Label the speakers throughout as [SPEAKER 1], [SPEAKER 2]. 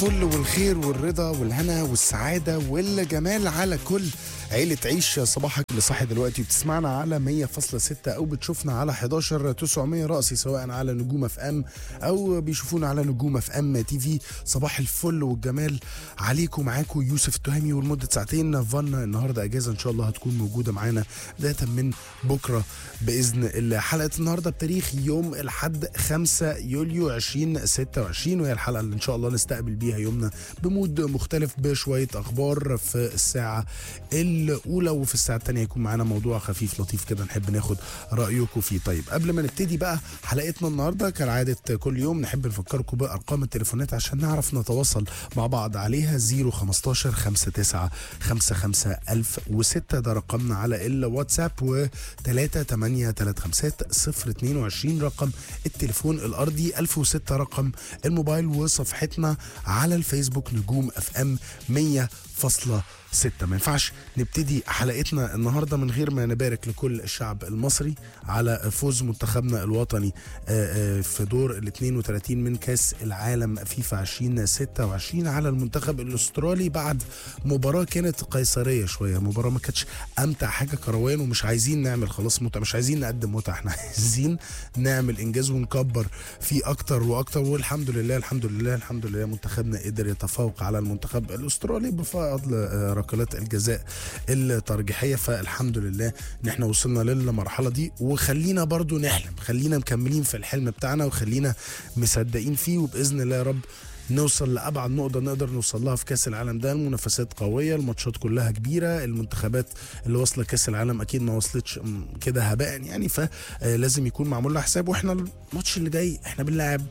[SPEAKER 1] الفل والخير والرضا والهنا والسعادة والجمال على كل عيلة عيش صباحك اللي صاحي دلوقتي بتسمعنا على 100.6 أو بتشوفنا على 11 900 رأسي سواء على نجوم اف ام أو بيشوفونا على نجوم اف ام تي في صباح الفل والجمال عليكم معاكم يوسف التهامي ولمدة ساعتين فن النهاردة أجازة إن شاء الله هتكون موجودة معانا بداية من بكرة بإذن الله حلقة النهاردة بتاريخ يوم الحد 5 يوليو 2026 وهي الحلقة اللي إن شاء الله نستقبل بيها يومنا بمود مختلف بشوية أخبار في الساعة الأولى وفي الساعة الثانية يكون معانا موضوع خفيف لطيف كده نحب ناخد رأيكم فيه طيب قبل ما نبتدي بقى حلقتنا النهاردة كالعادة كل يوم نحب نفكركم بأرقام التليفونات عشان نعرف نتواصل مع بعض عليها 015 59 55 1006 ده رقمنا على الواتساب و 3 8 3 5 0 22 رقم التليفون الأرضي 1006 رقم الموبايل وصفحتنا على الفيسبوك نجوم اف ام 100 فاصلة ستة ما ينفعش نبتدي حلقتنا النهارده من غير ما نبارك لكل الشعب المصري على فوز منتخبنا الوطني آه، آه، في دور ال 32 من كاس العالم فيفا 2026 على المنتخب الاسترالي بعد مباراه كانت قيصريه شويه مباراه ما كانتش امتع حاجه كروان ومش عايزين نعمل خلاص متعه مش عايزين نقدم متعه احنا عايزين نعمل انجاز ونكبر فيه اكتر واكتر والحمد لله الحمد لله الحمد لله منتخبنا قدر يتفوق على المنتخب الاسترالي بفضل آه، ركلات الجزاء الترجيحيه فالحمد لله ان احنا وصلنا للمرحله دي وخلينا برضو نحلم خلينا مكملين في الحلم بتاعنا وخلينا مصدقين فيه وباذن الله يا رب نوصل لابعد نقطه نقدر نوصل لها في كاس العالم ده المنافسات قويه الماتشات كلها كبيره المنتخبات اللي واصله كاس العالم اكيد ما وصلتش م، كده هباء يعني فلازم يكون معمول لها حساب واحنا الماتش اللي جاي احنا بنلعب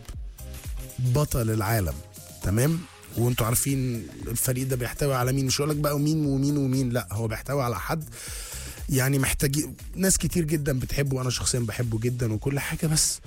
[SPEAKER 1] بطل العالم تمام وانتوا عارفين الفريق ده بيحتوي على مين مش هقول لك بقى مين ومين ومين لا هو بيحتوي على حد يعني محتاج ناس كتير جدا بتحبه وانا شخصيا بحبه جدا وكل حاجه بس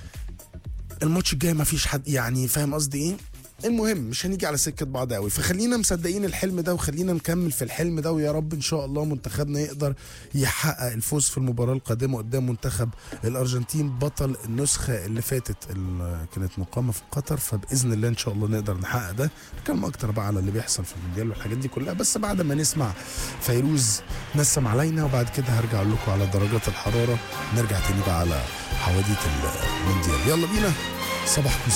[SPEAKER 1] الماتش الجاي ما فيش حد يعني فاهم قصدي ايه المهم مش هنيجي على سكه بعض قوي فخلينا مصدقين الحلم ده وخلينا نكمل في الحلم ده ويا رب ان شاء الله منتخبنا يقدر يحقق الفوز في المباراه القادمه قدام منتخب الارجنتين بطل النسخه اللي فاتت اللي كانت مقامه في قطر فباذن الله ان شاء الله نقدر نحقق ده نتكلم اكتر بقى على اللي بيحصل في المونديال والحاجات دي كلها بس بعد ما نسمع فيروز نسم علينا وبعد كده هرجع أقول لكم على درجات الحراره نرجع تاني بقى على حواديت المونديال يلا بينا صباحكم